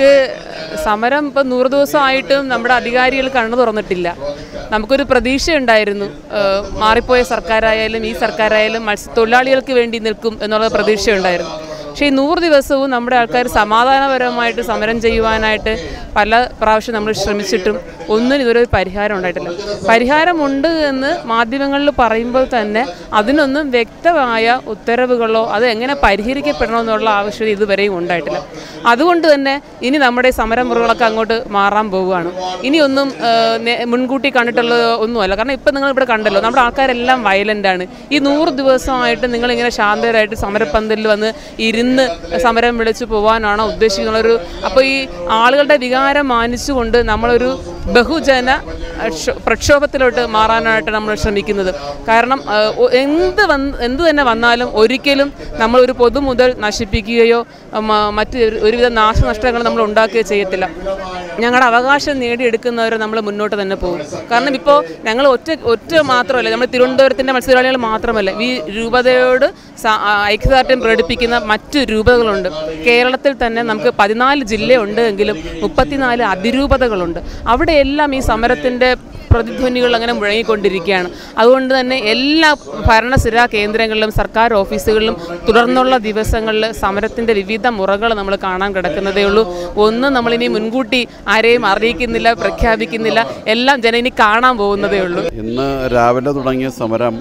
നമുക്ക് സമരം ഇപ്പം നൂറ് ദിവസമായിട്ടും നമ്മുടെ അധികാരികൾ കണ്ണു തുറന്നിട്ടില്ല നമുക്കൊരു പ്രതീക്ഷയുണ്ടായിരുന്നു ഏഹ് മാറിപ്പോയ സർക്കാരായാലും ഈ സർക്കാരായാലും മത്സ്യത്തൊഴിലാളികൾക്ക് വേണ്ടി നിൽക്കും എന്നുള്ള പ്രതീക്ഷയുണ്ടായിരുന്നു പക്ഷേ ഈ നൂറ് ദിവസവും നമ്മുടെ ആൾക്കാർ സമാധാനപരമായിട്ട് സമരം ചെയ്യുവാനായിട്ട് പല പ്രാവശ്യം നമ്മൾ ശ്രമിച്ചിട്ടും ഒന്നിനും ഇതുവരെ ഒരു പരിഹാരം ഉണ്ടായിട്ടില്ല പരിഹാരമുണ്ട് എന്ന് മാധ്യമങ്ങളിൽ പറയുമ്പോൾ തന്നെ അതിനൊന്നും വ്യക്തമായ ഉത്തരവുകളോ അത് എങ്ങനെ പരിഹരിക്കപ്പെടണമെന്നുള്ള ആവശ്യത ഇതുവരെയും ഉണ്ടായിട്ടില്ല അതുകൊണ്ട് തന്നെ ഇനി നമ്മുടെ ഈ സമരമുറകളൊക്കെ അങ്ങോട്ട് മാറാൻ പോവുകയാണ് ഇനിയൊന്നും ഏഹ്, നേ- മുൻകൂട്ടി കണ്ടിട്ടുള്ള ഒന്നുമല്ല കാരണം ഇപ്പം നിങ്ങൾ ഇവിടെ കണ്ടല്ലോ നമ്മുടെ ആൾക്കാരെല്ലാം വയലൻ്റ് ആണ് ഈ നൂറ് ദിവസമായിട്ട് നിങ്ങളിങ്ങനെ ശാന്തരായിട്ട് സമരപ്പന്തലിൽ വന്ന് ഇരുന്ന് സമരം വിളിച്ചു പോകാനാണോ ഉദ്ദേശിക്കുന്നുള്ളൊരു അപ്പോൾ ഈ ആളുകളുടെ വികാരം മാനിച്ചുകൊണ്ട് നമ്മളൊരു ബഹുജന ക്ഷോ- പ്രക്ഷോഭത്തിലോട്ട് മാറാനായിട്ട് നമ്മൾ ശ്രമിക്കുന്നത് കാരണം ആ, ഒ- എന്ത് വന്ന് എന്ത് തന്നെ വന്നാലും ഒരിക്കലും നമ്മളൊരു പൊതുമുതൽ നശിപ്പിക്കുകയോ മ- മറ്റ് ഒരു- ഒരുവിധ നാശനഷ്ടങ്ങൾ നമ്മൾ ഉണ്ടാക്കുകയോ ചെയ്യത്തില്ല ഞങ്ങളുടെ അവകാശം നേടിയെടുക്കുന്നവരെ നമ്മൾ മുന്നോട്ട് തന്നെ പോകും കാരണം ഇപ്പോൾ ഞങ്ങൾ ഒറ്റ ഒറ്റ മാത്രമല്ല നമ്മൾ തിരുവനന്തപുരത്തിൻ്റെ മത്സ്യത്തൊഴിലാളികൾ മാത്രമല്ല ഈ രൂപതയോട് സ- ആ, ഐക്യദാർഢ്യം പ്രകടിപ്പിക്കുന്ന മറ്റു രൂപതകളുണ്ട് കേരളത്തിൽ തന്നെ നമുക്ക് പതിനാല് ജില്ലയുണ്ട് എങ്കിലും മുപ്പത്തിനാല് അതിരൂപതകളുണ്ട് അവിടെയെല്ലാം ഈ സമരത്തിൻ്റെ പ്രതിധ്വനികൾ അങ്ങനെ മുഴങ്ങിക്കൊണ്ടിരിക്കുകയാണ് അതുകൊണ്ട് തന്നെ എല്ലാ ഭരണസിരാ കേന്ദ്രങ്ങളിലും സർക്കാർ ഓഫീസുകളിലും തുടർന്നുള്ള ദിവസങ്ങളിൽ സമരത്തിൻ്റെ വിവിധ മുറകൾ നമ്മൾ കാണാൻ കിടക്കുന്നതേ ഉള്ളൂ ഒന്നും നമ്മളിനി മുൻകൂട്ടി ആരെയും അറിയിക്കുന്നില്ല പ്രഖ്യാപിക്കുന്നില്ല എല്ലാം ജനം ഇനി കാണാൻ പോകുന്നതേ ഉള്ളൂ ഇന്ന് രാവിലെ തുടങ്ങിയ സമരം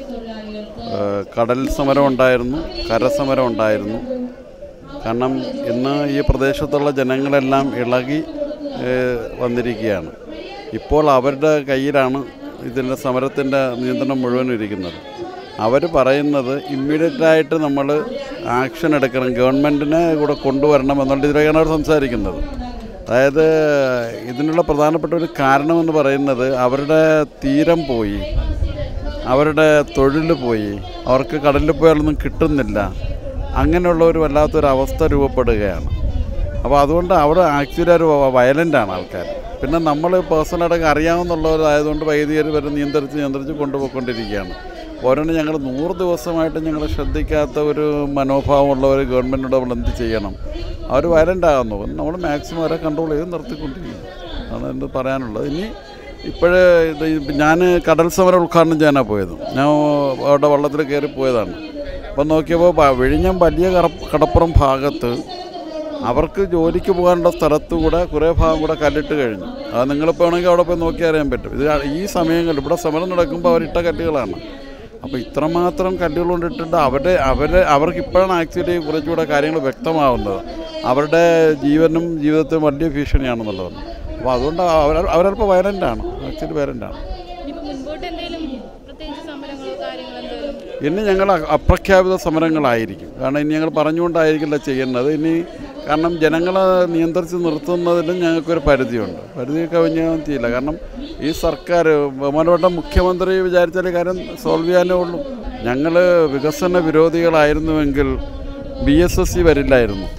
ഏഹ്, കടൽ സമരം ഉണ്ടായിരുന്നു കരസമരം ഉണ്ടായിരുന്നു കാരണം ഇന്ന് ഈ പ്രദേശത്തുള്ള ജനങ്ങളെല്ലാം ഇളകി ഏഹ്, വന്നിരിക്കുകയാണ് ഇപ്പോൾ അവരുടെ കയ്യിലാണ് ഇതിൻ്റെ സമരത്തിൻ്റെ നിയന്ത്രണം മുഴുവൻ ഇരിക്കുന്നത് അവർ പറയുന്നത് ഇമ്മീഡിയറ്റായിട്ട് നമ്മൾ ആക്ഷൻ എടുക്കണം ഗവൺമെൻറ്റിനെ കൂടെ കൊണ്ടുവരണം എന്നുള്ള ഇതിലേക്കാണ് അവർ സംസാരിക്കുന്നത് അതായത് ഇതിനുള്ള പ്രധാനപ്പെട്ട ഒരു കാരണമെന്ന് പറയുന്നത് അവരുടെ തീരം പോയി അവരുടെ തൊഴിൽ പോയി അവർക്ക് കടലിൽ പോയാലൊന്നും കിട്ടുന്നില്ല അങ്ങനെയുള്ള ഒരു വല്ലാത്തൊരു അവസ്ഥ രൂപപ്പെടുകയാണ് അപ്പോൾ അതുകൊണ്ട് അവിടെ ആക്ച്വലി ഒരു വയലൻ്റാണ് ആൾക്കാർ പിന്നെ നമ്മൾ പേഴ്സണലായിട്ടൊക്കെ അറിയാവുന്നുള്ളവരായതുകൊണ്ട് വൈദികർ വരെ നിയന്ത്രിച്ച് നിയന്ത്രിച്ച് കൊണ്ടുപോയിക്കൊണ്ടിരിക്കുകയാണ് ഓരോന്നും ഞങ്ങൾ നൂറ് ദിവസമായിട്ട് ഞങ്ങൾ ശ്രദ്ധിക്കാത്ത ഒരു മനോഭാവമുള്ളവർ ഗവൺമെൻറ്റിനോട് നമ്മൾ എന്ത് ചെയ്യണം അവർ വയലൻ്റ് ആകുന്നു നമ്മൾ മാക്സിമം അവരെ കൺട്രോൾ ചെയ്ത് നിർത്തിക്കൊണ്ടിരിക്കുന്നു അതാണ് എൻ്റെ പറയാനുള്ളത് ഇനി ഇപ്പോഴേ ഇത് ഞാൻ കടൽ സമരം ഉദ്ഘാടനം ചെയ്യാനാണ് പോയത് ഞാൻ അവിടെ വള്ളത്തിൽ കയറി പോയതാണ് അപ്പം നോക്കിയപ്പോൾ പ- വിഴിഞ്ഞം വലിയ കറ- കടപ്പുറം ഭാഗത്ത് അവർക്ക് ജോലിക്ക് പോകാനുള്ള സ്ഥലത്ത് കൂടെ കുറേ ഭാഗം കൂടെ കല്ലിട്ട് കഴിഞ്ഞു അത് നിങ്ങളിപ്പോൾ വേണമെങ്കിൽ അവിടെ പോയി നോക്കി അറിയാൻ പറ്റും ഇത് ഈ സമയങ്ങളിൽ ഇവിടെ സമരം നടക്കുമ്പോൾ അവരിട്ട കല്ലുകളാണ് അപ്പോൾ ഇത്രമാത്രം കല്ലുകൾ കൊണ്ടിട്ടിട്ട് അവരുടെ അവരെ അവർക്ക് ഇപ്പോഴാണ് ആക്ച്വലി കുറച്ചുകൂടെ കാര്യങ്ങൾ വ്യക്തമാവുന്നത് അവരുടെ ജീവനും ജീവിതത്തിനും വലിയ ഭീഷണിയാണെന്നുള്ളത് അപ്പോൾ അതുകൊണ്ട് അവർ അവരല്പം വയലൻ്റാണ് ആക്ച്വലി വയലൻ്റാണ് ഇനിയിപ്പോ മുൻപോട്ട് എന്തെങ്കിലും പ്രത്യേകിച്ച് സമരങ്ങളോ കാര്യങ്ങളോ എന്തെങ്കിലും ഇനി ഞങ്ങൾ അ- അപ്രഖ്യാപിത സമരങ്ങളായിരിക്കും കാരണം ഇനി ഞങ്ങൾ പറഞ്ഞുകൊണ്ടായിരിക്കില്ല ചെയ്യുന്നത് ഇനി കാരണം ജനങ്ങളെ നിയന്ത്രിച്ച് നിർത്തുന്നതിലും ഞങ്ങൾക്കൊരു പരിധിയുണ്ട് പരിധി കവിഞ്ഞാൽ ചെയ്യില്ല കാരണം ഈ സർക്കാർ ബഹുമാനപ്പെട്ട മുഖ്യമന്ത്രി വിചാരിച്ചാൽ ഈ കാര്യം സോൾവ് ചെയ്യാനേ ഉള്ളൂ ഞങ്ങൾ വികസന വിരോധികളായിരുന്നുവെങ്കിൽ ബി എസ് എസ് സി വരില്ലായിരുന്നു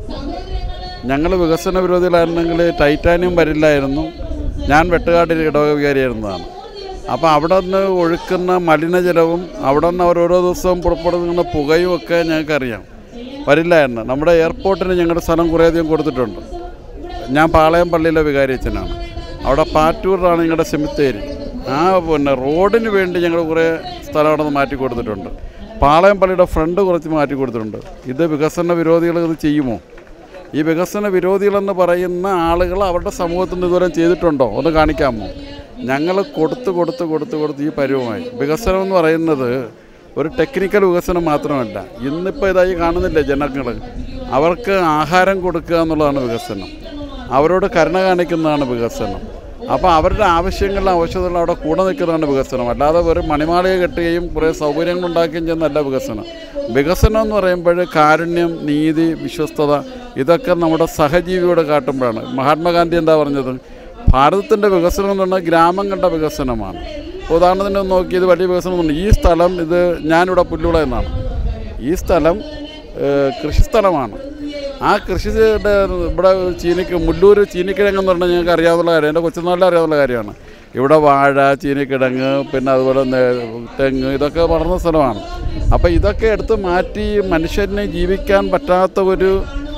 ഞങ്ങൾ വികസന വിരോധികളായിരുന്നെങ്കിൽ ടൈറ്റാനിയം വരില്ലായിരുന്നു ഞാൻ വെട്ടുകാട്ടിൽ ഇടവകാരിയായിരുന്നതാണ് അപ്പോൾ അവിടെ നിന്ന് ഒഴുക്കുന്ന മലിനജലവും അവിടെ നിന്ന് അവർ ഓരോ ദിവസവും പുറപ്പെടുന്ന പുകയും ഒക്കെ ഞങ്ങൾക്കറിയാം വരില്ലായിരുന്നു നമ്മുടെ എയർപോർട്ടിന് ഞങ്ങളുടെ സ്ഥലം കുറേയധികം കൊടുത്തിട്ടുണ്ട് ഞാൻ പാളയം പള്ളിയിലെ വികാരിയച്ഛനാണ് അവിടെ പാറ്റൂരിലാണ് ഞങ്ങളുടെ സെമിത്തേരി ആ പിന്നെ റോഡിന് വേണ്ടി ഞങ്ങൾ കുറേ സ്ഥലം അവിടെ നിന്ന് മാറ്റി കൊടുത്തിട്ടുണ്ട് പാളയം പള്ളിയുടെ ഫ്രണ്ട് കുറച്ച് മാറ്റി കൊടുത്തിട്ടുണ്ട് ഇത് വികസന വിരോധികൾ ഇത് ചെയ്യുമോ ഈ വികസന വിരോധികളെന്ന് പറയുന്ന ആളുകൾ അവരുടെ സമൂഹത്തിൽ നിന്ന് ഇതുവരെ ചെയ്തിട്ടുണ്ടോ ഒന്ന് കാണിക്കാമോ ഞങ്ങൾ കൊടുത്ത് കൊടുത്ത് കൊടുത്ത് കൊടുത്ത് ഈ പരുവമായി വികസനം എന്ന് പറയുന്നത് ഒരു ടെക്നിക്കൽ വികസനം മാത്രമല്ല ഇന്നിപ്പോൾ ഇതായി കാണുന്നില്ലേ ജനങ്ങൾ അവർക്ക് ആഹാരം കൊടുക്കുക എന്നുള്ളതാണ് വികസനം അവരോട് കരുണ കാണിക്കുന്നതാണ് വികസനം അപ്പോൾ അവരുടെ ആവശ്യങ്ങളിലും ആവശ്യതകളും അവിടെ കൂടെ നിൽക്കുന്നതാണ് വികസനം അല്ലാതെ വെറും മണിമാളിക കെട്ടുകയും കുറേ സൗകര്യങ്ങൾ ഉണ്ടാക്കുകയും ചെയ്യുന്നതല്ല വികസനം വികസനം എന്ന് പറയുമ്പോൾ കാരുണ്യം നീതി വിശ്വസ്തത ഇതൊക്കെ നമ്മുടെ സഹജീവിയോട് കാട്ടുമ്പോഴാണ് മഹാത്മാഗാന്ധി എന്താ പറഞ്ഞത് ഭാരതത്തിൻ്റെ വികസനം എന്ന് പറഞ്ഞാൽ ഗ്രാമങ്ങളുടെ വികസനമാണ് ഇപ്പോൾ ഉദാഹരണത്തിന് ഒന്ന് നോക്കി ഇത് വലിയ വികസനം ഒന്നുണ്ട് ഈ സ്ഥലം ഇത് ഞാനിവിടെ പുല്ലുവിള എന്നാണ് ഈ സ്ഥലം ഏഹ്, കൃഷിസ്ഥലമാണ് ആ കൃഷിയുടെ ഇവിടെ ചീനിക്ക് മുല്ലൂർ ചീനിക്കിഴങ്ങ് എന്ന് പറഞ്ഞാൽ ഞങ്ങൾക്ക് അറിയാവുന്ന കാര്യം എൻ്റെ കൊച്ചുനാളിൽ അറിയാവുന്ന കാര്യമാണ് ഇവിടെ വാഴ ചീനിക്കിഴങ്ങ് പിന്നെ അതുപോലെ നെ- തെങ്ങ് ഇതൊക്കെ വളർന്ന സ്ഥലമാണ് അപ്പോൾ ഇതൊക്കെ എടുത്ത് മാറ്റി മനുഷ്യന് ജീവിക്കാൻ പറ്റാത്ത ഒരു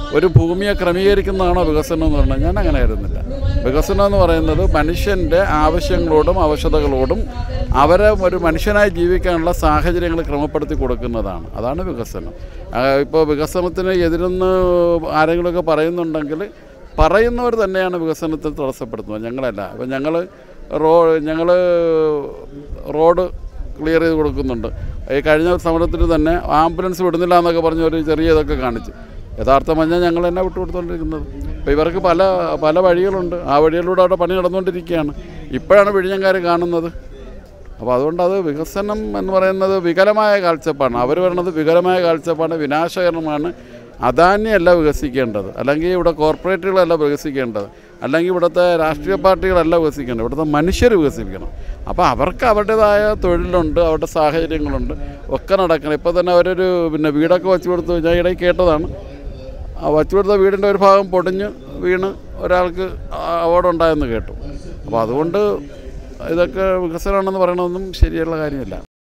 ഒരു ഭൂമിയെ ക്രമീകരിക്കുന്നതാണോ വികസനം എന്ന് പറഞ്ഞാൽ ഞാൻ അങ്ങനെ കരുതുന്നില്ല വികസനം എന്ന് പറയുന്നത് മനുഷ്യൻ്റെ ആവശ്യങ്ങളോടും ആവശ്യകതകളോടും അവരെ ഒരു മനുഷ്യനായി ജീവിക്കാനുള്ള സാഹചര്യങ്ങൾ ക്രമപ്പെടുത്തി കൊടുക്കുന്നതാണ് അതാണ് വികസനം ഇപ്പോൾ വികസനത്തിന് എതിരെന്ന് ആരെങ്കിലുമൊക്കെ പറയുന്നുണ്ടെങ്കിൽ പറയുന്നവർ തന്നെയാണ് വികസനത്തിൽ തടസ്സപ്പെടുത്തുന്നത് ഞങ്ങളല്ല അപ്പം ഞങ്ങൾ റോ ഞങ്ങൾ റോഡ് ക്ലിയർ ചെയ്ത് കൊടുക്കുന്നുണ്ട് ഈ കഴിഞ്ഞ സമരത്തിൽ തന്നെ ആംബുലൻസ് വിടുന്നില്ല എന്നൊക്കെ പറഞ്ഞ് ഒരു ചെറിയ ഇതൊക്കെ കാണിച്ചു യഥാർത്ഥ മഞ്ഞ ഞങ്ങൾ തന്നെ വിട്ടുകൊടുത്തുകൊണ്ടിരിക്കുന്നത് അപ്പോൾ ഇവർക്ക് പല പല വഴികളുണ്ട് ആ വഴികളിലൂടെ അവിടെ പണി നടന്നുകൊണ്ടിരിക്കുകയാണ് ഇപ്പോഴാണ് വിഴിഞ്ഞങ്കാർ കാണുന്നത് അപ്പോൾ അതുകൊണ്ട് അത് വികസനം എന്ന് പറയുന്നത് വികലമായ കാഴ്ചപ്പാടാണ് അവർ പറയുന്നത് വികലമായ കാഴ്ചപ്പാട് വിനാശകരമാണ് അദാനിയല്ല വികസിക്കേണ്ടത് അല്ലെങ്കിൽ ഇവിടെ കോർപ്പറേറ്റുകളല്ല വികസിക്കേണ്ടത് അല്ലെങ്കിൽ ഇവിടുത്തെ രാഷ്ട്രീയ പാർട്ടികളല്ല വികസിക്കേണ്ടത് ഇവിടുത്തെ മനുഷ്യർ വികസിപ്പിക്കണം അപ്പോൾ അവർക്ക് അവരുടേതായ തൊഴിലുണ്ട് അവരുടെ സാഹചര്യങ്ങളുണ്ട് ഒക്കെ നടക്കണം ഇപ്പോൾ തന്നെ അവരൊരു പിന്നെ വീടൊക്കെ വെച്ച് കൊടുത്തു ഞാൻ ഇടയിൽ കേട്ടതാണ് ആ വച്ചു കൊടുത്ത വീടിൻ്റെ ഒരു ഭാഗം പൊടിഞ്ഞ് വീണ് ഒരാൾക്ക് അവാർഡ് ഉണ്ടായെന്ന് കേട്ടു അപ്പോൾ അതുകൊണ്ട് ഇതൊക്കെ വികസനമാണെന്ന് പറയണതൊന്നും ശരിയുള്ള കാര്യമല്ല